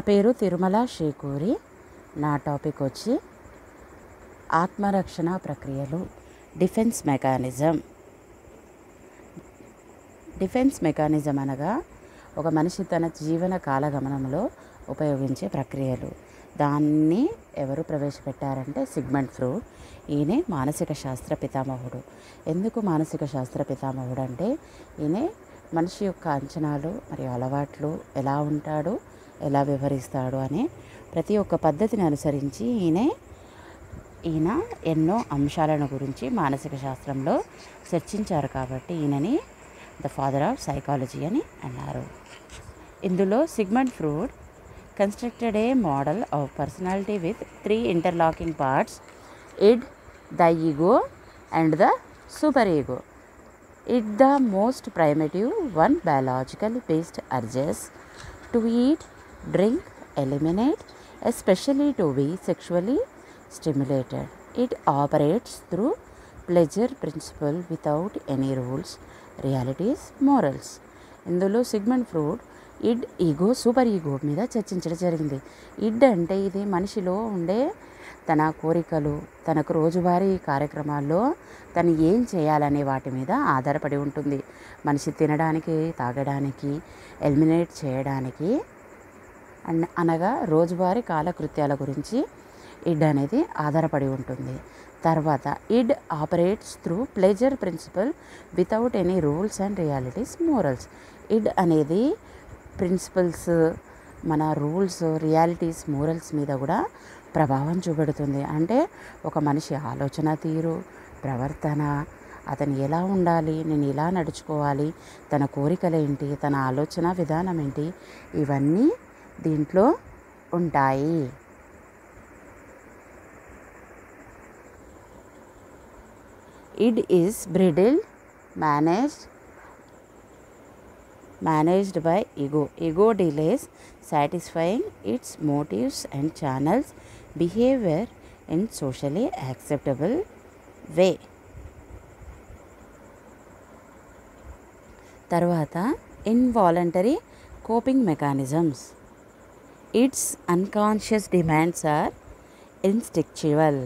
పేరు తిరుమల శ్రీకూరి నా టాపిక్ వచ్చి ఆత్మరక్షణ ప్రక్రియలు డిఫెన్స్ మెకానిజం డిఫెన్స్ మెకానిజం అనగా ఒక మనిషి తన జీవన కాలగమనంలో ఉపయోగించే ప్రక్రియలు దాన్ని ఎవరు ప్రవేశపెట్టారంటే సిగ్మండ్ ఫ్రూడ్ ఈయనే మానసిక శాస్త్ర పితామహుడు ఎందుకు మానసిక శాస్త్ర పితామహుడు అంటే ఈయనే మనిషి యొక్క అంచనాలు మరియు అలవాట్లు ఎలా ఉంటాడు ఎలా వ్యవహరిస్తాడు అనే ప్రతి ఒక్క పద్ధతిని అనుసరించి ఈయనే ఈయన ఎన్నో అంశాలను గురించి మానసిక శాస్త్రంలో చర్చించారు కాబట్టి ఈయనని ద ఫాదర్ ఆఫ్ సైకాలజీ అని అన్నారు ఇందులో Sigmund Freud constructed a model of personality with three interlocking parts id the ego and the superego it the most primitive one biological based urges to eat drink eliminate especially to be sexually stimulated it operates through pleasure principle without any rules realities morals ఇందులో Sigmund Freud id ego superego మీద చర్చించడం జరిగింది ఇడ్ అంటే ఇది మనిషిలో ఉండే తన కోరికలు తనకు రోజువారీ కార్యక్రమాల్లో తను ఏం చేయాలనే వాటి మీద ఆధారపడి ఉంటుంది మనిషి తినడానికి తాగడానికి ఎలిమినేట్ చేయడానికి అన్ అనగా రోజువారీ కాలకృత్యాల గురించి ఇడ్ అనేది ఆధారపడి ఉంటుంది తర్వాత id operates through pleasure principle without any rules and realities morals id అనేది ప్రిన్సిపల్స్ మన రూల్స్ రియాలిటీస్ మోరల్స్ మీద కూడా ప్రభావం చూపెడుతుంది అంటే ఒక మనిషి ఆలోచన తీరు ప్రవర్తన అతను ఎలా ఉండాలి నేను ఎలా నడుచుకోవాలి తన కోరికలు ఏంటి తన ఆలోచన విధానం ఏంటి ఇవన్నీ దీంట్లో ఉంటాయి id is bridle managed managed by ego. Ego delays satisfying its motives and channels behavior in socially acceptable way. తర్వాత involuntary coping mechanisms its unconscious demands are instinctual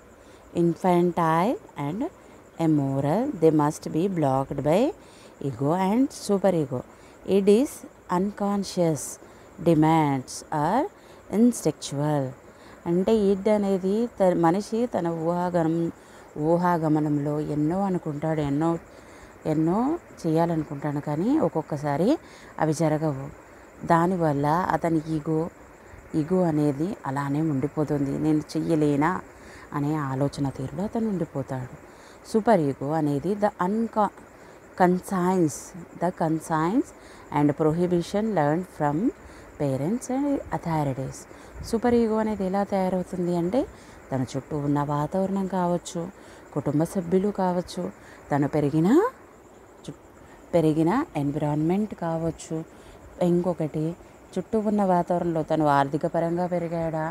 infantile and amoral they must be blocked by ego and superego it is unconscious demands are instinctual అంటే id అనేది త మనిషి తన ఊహాగమనం ఊహాగమనంలో ఎన్నో అనుకుంటాడు ఎన్నో ఎన్నో చేయాలనుకుంటాడు కానీ ఒక్కొక్కసారి అవి జరగవు దానివల్ల అతని ఈగో ఈగో అనేది అలానే ఉండిపోతుంది నేను చెయ్యలేనా అనే ఆలోచన తీరులో అతను ఉండిపోతాడు సూపర్ ఈగో అనేది ద అన్కా conscience the conscience and prohibition learn from parents and authorities superego అనేది ఎలా తయారవుతుంది అంటే తన చుట్టూ ఉన్న వాతావరణం కావచ్చు కుటుంబ సభ్యులు కావచ్చు తను పెరిగిన చు పెరిగిన ఎన్విరాన్మెంట్ కావచ్చు ఇంకొకటి చుట్టూ ఉన్న వాతావరణంలో తను ఆర్థిక పరంగా పెరిగాడా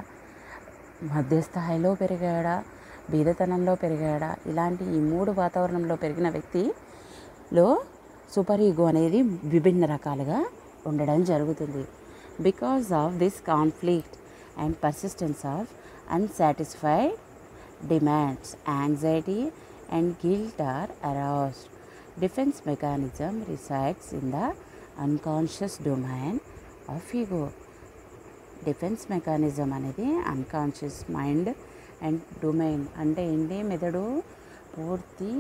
మధ్యస్థాయిలో పెరిగాడా బీదతనంలో పెరిగాడా ఇలాంటి ఈ మూడు వాతావరణంలో పెరిగిన వ్యక్తిలో సూపర్ ఈగో అనేది విభిన్న రకాలుగా ఉండడం జరుగుతుంది because of this conflict and persistence of unsatisfied demands anxiety and guilt are aroused defence mechanism resides in the unconscious domain of ego defence mechanism అనేది అన్కాన్షియస్ మైండ్ అండ్ డొమైన్ అంటే ఏంటి మెదడు పూర్తి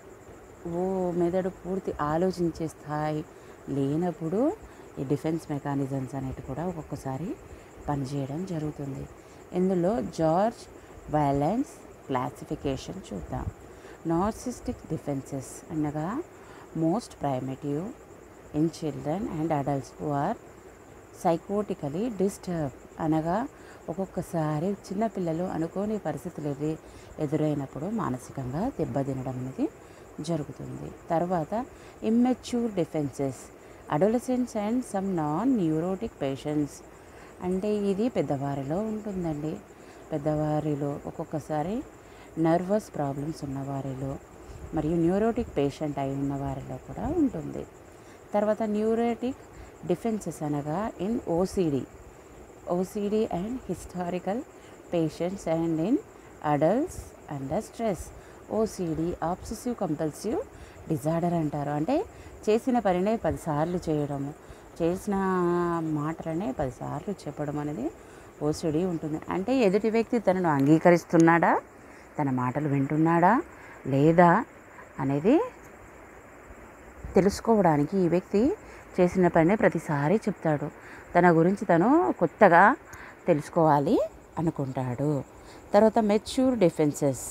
ఓ మెదడు పూర్తి ఆలోచించే స్థాయి లేనప్పుడు ఈ డిఫెన్స్ మెకానిజమ్స్ అనేవి కూడా ఒక్కొక్కసారి పనిచేయడం జరుగుతుంది ఇందులో జార్జ్ వైలెన్స్ క్లాసిఫికేషన్ చూద్దాం నార్సిస్టిక్ డిఫెన్సెస్ అనగా most primitive in children and adults who are psychotically disturb అనగా ఒక్కొక్కసారి చిన్నపిల్లలు అనుకోని పరిస్థితులు ఎదురు ఎదురైనప్పుడు మానసికంగా దెబ్బతినడం అనేది జరుగుతుంది తర్వాత immature defences adolescents and some non neurotic patients అంటే ఇది పెద్దవారిలో ఉంటుందండి పెద్దవారిలో ఒక్కొక్కసారి నర్వస్ ప్రాబ్లమ్స్ ఉన్నవారిలో మరియు న్యూరోటిక్ పేషెంట్ అయి ఉన్న వారిలో కూడా ఉంటుంది తర్వాత న్యూరోటిక్ డిఫెన్సెస్ అనగా in OCD OCD and historical patients and in adults under stress OCD obsessive compulsive disorder అంటారు అంటే చేసిన పనినే పదిసార్లు చేయడము చేసిన మాటలనే పదిసార్లు చెప్పడం అనేది ఓసిడి ఉంటుంది అంటే ఎదుటి వ్యక్తి తనను అంగీకరిస్తున్నాడా తన మాటలు వింటున్నాడా లేదా అనేది తెలుసుకోవడానికి ఈ వ్యక్తి చేసిన పని ప్రతిసారి చెప్తాడు తన గురించి తను కొత్తగా తెలుసుకోవాలి అనుకుంటాడు తర్వాత మెచ్యూర్ డిఫెన్సెస్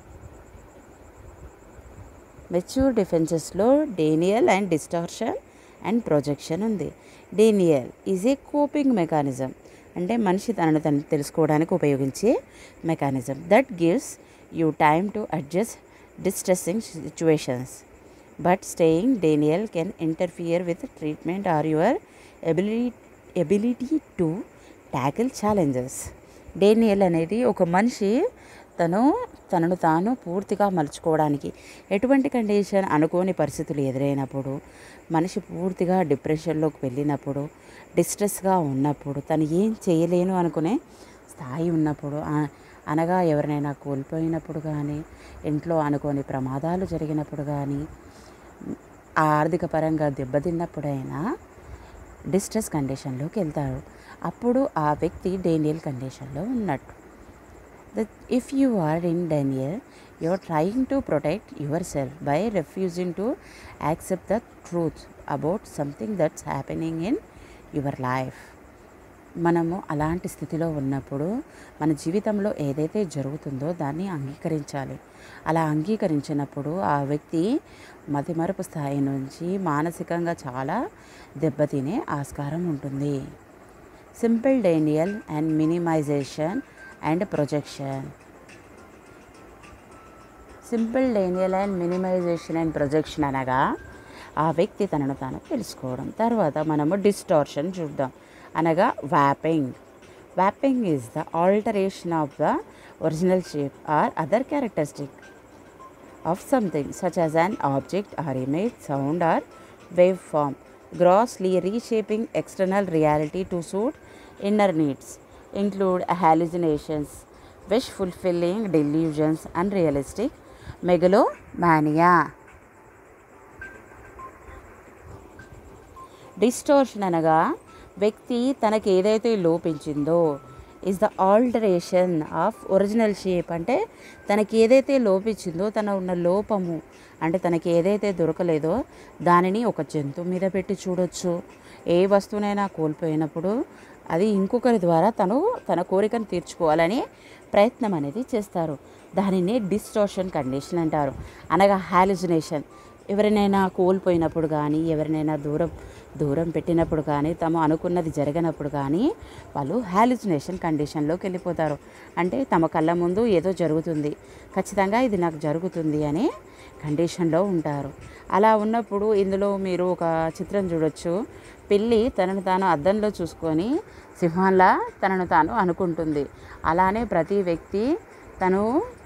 మెచ్యూర్ డిఫెన్సెస్లో denial and distortion and projection ఉంది denial is a coping mechanism అంటే మనిషి తనను తను తెలుసుకోవడానికి ఉపయోగించే mechanism that gives you time to adjust distressing situations but staying denial can interfere with treatment or your ability ability to tackle challenges denial అనేది ఒక మనిషి తను తనను తాను పూర్తిగా మలుచుకోవడానికి ఎటువంటి కండిషన్ అనుకోని పరిస్థితులు ఎదురైనప్పుడు మనిషి పూర్తిగా డిప్రెషన్లోకి వెళ్ళినప్పుడు డిస్ట్రెస్గా ఉన్నప్పుడు తను ఏం చేయలేను అనుకునే స్థాయి ఉన్నప్పుడు ఆ- అనగా ఎవరినైనా కోల్పోయినప్పుడు కానీ ఇంట్లో అనుకోని ప్రమాదాలు జరిగినప్పుడు కానీ ఆర్థిక పరంగా దెబ్బతిన్నప్పుడైనా డిస్ట్రెస్ కండిషన్లోకి వెళ్తారు అప్పుడు ఆ వ్యక్తి డేనియల్ కండిషన్లో ఉన్నట్టు that if you are in danger, you are trying to protect yourself by refusing to accept the truth about something that's happening in your life. మనము అలాంటి స్థితిలో ఉన్నప్పుడు మన జీవితంలో ఏదైతే జరుగుతుందో దాన్ని అంగీకరించాలి అలా అంగీకరించినప్పుడు ఆ వ్యక్తి మతిమరుపు స్థాయి నుంచి మానసికంగా చాలా దెబ్బతినే ఆస్కారం ఉంటుంది simple denial and minimisation and projection simple denial and minimisation and projection అనగా ఆ వ్యక్తి తనను తాను తెలుసుకోవడం తర్వాత మనము డిస్టార్షన్ చూద్దాం అనగా warping warping is the alteration of the original shape or other characteristic of something such as an object or image, sound or waveform, grossly reshaping external reality to suit inner needs, include hallucinations, wish fulfilling delusions, unrealistic megalomania. Distortion అనగా వ్యక్తి తనకి ఏదైతే లోపించిందో is the alteration of original shape అంటే తనకి ఏదైతే లోపించిందో తన ఉన్న లోపము అంటే తనకి ఏదైతే దొరకలేదో దానిని ఒక జంతువు మీద పెట్టి చూడొచ్చు ఏ వస్తువునైనా కోల్పోయినప్పుడు అది ఇంకొకరి ద్వారా తను తన కోరికను తీర్చుకోవాలని ప్రయత్నం అనేది చేస్తారు దానిని డిస్టోర్షన్ కండిషన్ అంటారు అనగా హాలుజినేషన్ ఎవరినైనా కోల్పోయినప్పుడు కానీ ఎవరినైనా దూరం దూరం పెట్టినప్పుడు కానీ తమ అనుకున్నది జరగనప్పుడు కానీ వాళ్ళు హాలుజినేషన్ కండిషన్లోకి వెళ్ళిపోతారు అంటే తమ కళ్ళ ముందు ఏదో జరుగుతుంది ఖచ్చితంగా ఇది నాకు జరుగుతుంది అనే కండిషన్లో ఉంటారు అలా ఉన్నప్పుడు ఇందులో మీరు ఒక చిత్రం చూడొచ్చు పిల్లి తనను తాను అద్దంలో చూసుకొని సింహంలా తనను తాను అనుకుంటుంది అలానే ప్రతి వ్యక్తి తను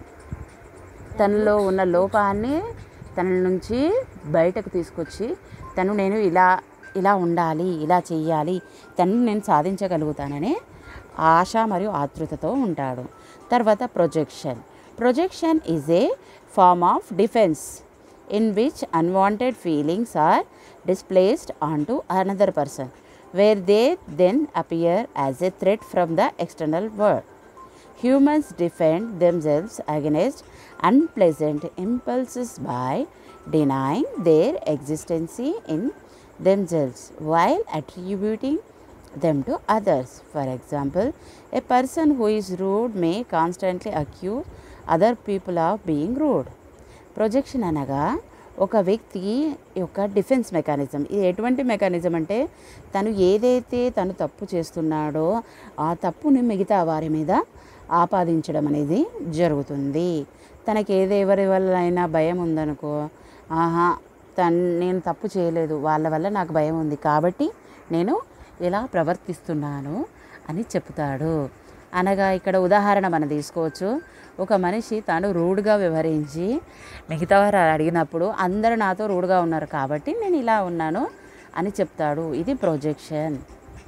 తనలో ఉన్న లోపాన్ని తన నుంచి బయటకు తీసుకొచ్చి తను నేను ఇలా ఇలా ఉండాలి ఇలా చెయ్యాలి తను నేను సాధించగలుగుతాననే ఆశ మరియు ఆతృతతో ఉంటాడు తర్వాత projection projection is a form of defence in which unwanted feelings are displaced on to another person where they then appear as a threat from the external world Humans defend themselves against unpleasant impulses by denying their existence in themselves while attributing them to others. For example, a person who is rude may constantly accuse other people of being rude. Projection అనగా ఒక వ్యక్తి యొక్క defence mechanism ఇది ఎటువంటి mechanism అంటే తను ఏదైతే తను తప్పు చేస్తున్నాడో ఆ తప్పుని మిగతా వారి మీద ఆపాదించడం అనేది జరుగుతుంది తనకి ఏది ఎవరి వల్ల అయినా భయం ఉందనుకో ఆహా తను నేను తప్పు చేయలేదు వాళ్ళ వల్ల నాకు భయం ఉంది కాబట్టి నేను ఇలా ప్రవర్తిస్తున్నాను అని చెప్తాడు అనగా ఇక్కడ ఉదాహరణ మనం తీసుకోవచ్చు ఒక మనిషి తాను రూడ్గా వ్యవహరించి మిగతా వారు అడిగినప్పుడు అందరూ నాతో రూడ్గా ఉన్నారు కాబట్టి నేను ఇలా ఉన్నాను అని చెప్తాడు ఇది ప్రొజెక్షన్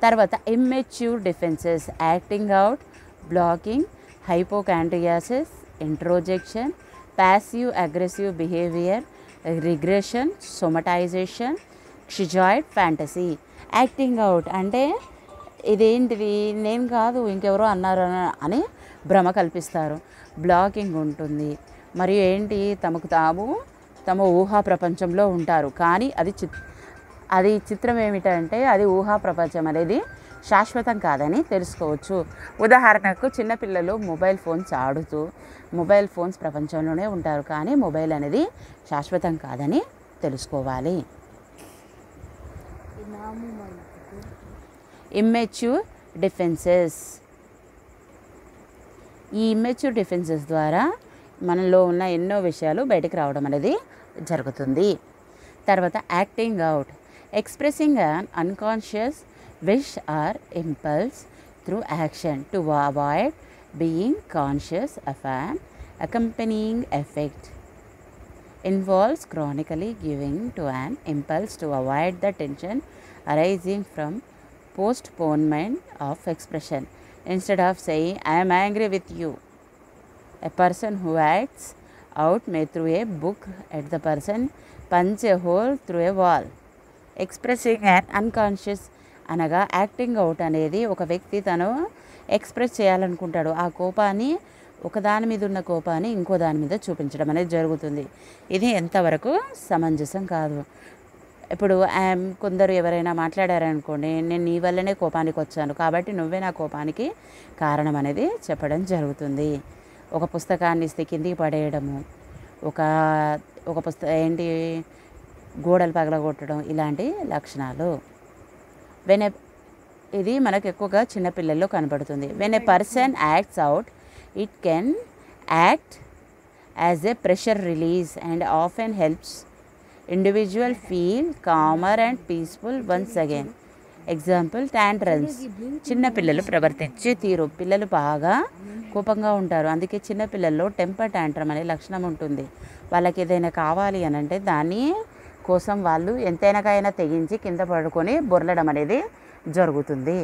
తర్వాత immature defences acting out blocking hypochondriasis introjection passive aggressive behaviour regression somatisation schizoid fantasy acting out అంటే ఇదేంటిది నేను కాదు ఇంకెవరో అన్నారు అని- అని భ్రమ కల్పిస్తారు బ్లాకింగ్ ఉంటుంది మరియు ఏంటి తమకు తాము తమ ఊహా ప్రపంచంలో ఉంటారు కానీ అది చిత్ అది చిత్రం ఏమిటంటే అది ఊహా ప్రపంచం అనేది శాశ్వతం కాదని తెలుసుకోవచ్చు ఉదాహరణకు చిన్నపిల్లలు మొబైల్ ఫోన్స్ ఆడుతూ మొబైల్ ఫోన్స్ ప్రపంచంలోనే ఉంటారు కానీ మొబైల్ అనేది శాశ్వతం కాదని తెలుసుకోవాలి ఇమ్మెచ్యూర్ డిఫెన్సెస్ ఈ ఇమ్మెచ్యూర్ డిఫెన్సెస్ ద్వారా మనలో ఉన్న ఎన్నో విషయాలు బయటకు రావడం అనేది జరుగుతుంది తర్వాత acting out expressing an unconscious wish or impulse through action to avoid being conscious of an accompanying affect involves chronically giving to an impulse to avoid the tension arising from postponement of expression instead of saying i am angry with you a person who acts out may throw a book at the person punch a hole through a wall expressing and unconscious అనగా acting out అనేది ఒక వ్యక్తి తను express చేయాలనుకుంటాడు ఆ కోపాన్ని ఒక దాని మీద ఉన్న కోపాన్ని ఇంకో దాని మీద చూపించడం అనేది జరుగుతుంది ఇది ఎంతవరకు సమంజసం కాదు ఇప్పుడు ఆమ్, కొందరు ఎవరైనా మాట్లాడారనుకోండి నేను నీ వల్లనే కోపానికి వచ్చాను కాబట్టి నువ్వే నా కోపానికి కారణం అనేది చెప్పడం జరుగుతుంది ఒక పుస్తకాన్ని ఇస్తే కిందికి పడేయడము ఒక ఒక పుస్తక ఏంటి గోడలు పగలగొట్టడం ఇలాంటి లక్షణాలు వెన్ ఎ ఇది మనకు ఎక్కువగా చిన్నపిల్లల్లో కనబడుతుంది when a person acts out it can act as a pressure release and often helps individual feel calmer and peaceful once again example tantrums చిన్నపిల్లలు ప్రవర్తించే తీరు పిల్లలు బాగా కోపంగా ఉంటారు అందుకే చిన్నపిల్లల్లో టెంపర్ ట్యాంట్రమ్ అనే లక్షణం ఉంటుంది వాళ్ళకి ఏదైనా కావాలి అని అంటే దాని కోసం వాళ్ళు ఎంతైనాకైనా తెగించి కింద పడుకొని బొర్లడం అనేది జరుగుతుంది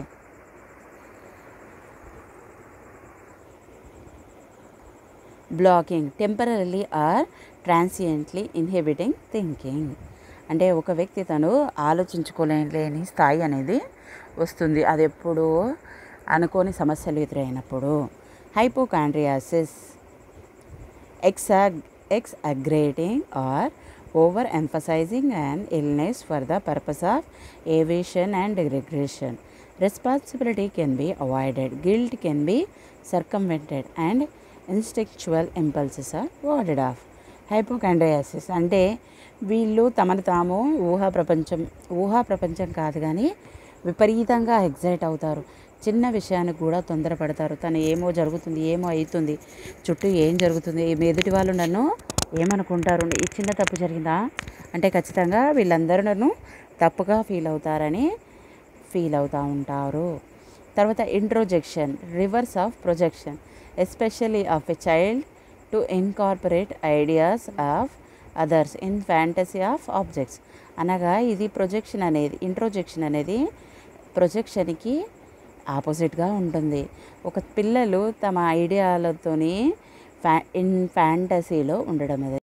blocking temporary or transiently inhibiting thinking అంటే ఒక వ్యక్తి తను ఆలోచించుకోలేని స్థాయి అనేది వస్తుంది అది ఎప్పుడు అనుకోని సమస్యలు ఎదురైనప్పుడు హైపోకాండ్రియాసిస్ ఎక్సా exaggerating or over emphasizing an illness for the purpose of evasion and regression. Responsibility can be avoided, guilt can be circumvented, and instinctual impulses are warded off. Hypochondriasis అంటే వీళ్ళు తమను తాము ఊహా ప్రపంచం ఊహా ప్రపంచం కాదు కానీ విపరీతంగా ఎగ్జైట్ అవుతారు చిన్న విషయానికి కూడా తొందరపడతారు తను ఏమో జరుగుతుంది ఏమో అవుతుంది చుట్టూ ఏం జరుగుతుంది ఈ ఎదుటి వాళ్ళు నన్ను ఏమనుకుంటారు ఈ చిన్న తప్పు జరిగిందా అంటే ఖచ్చితంగా వీళ్ళందరూ నన్ను తప్పుగా ఫీల్ అవుతారని ఫీల్ అవుతూ ఉంటారు తర్వాత introjection reverse of projection especially of a child to incorporate ideas of others in fantasy of objects అనగా ఇది ప్రొజెక్షన్ అనేది ఇంట్రోజెక్షన్ అనేది ప్రొజెక్షన్కి ఆపోజిట్గా ఉంటుంది ఒక పిల్లలు తమ ఐడియాలతోని ఫ్యా ఇన్ ఫ్యాంటసీలో ఉండడం అనేది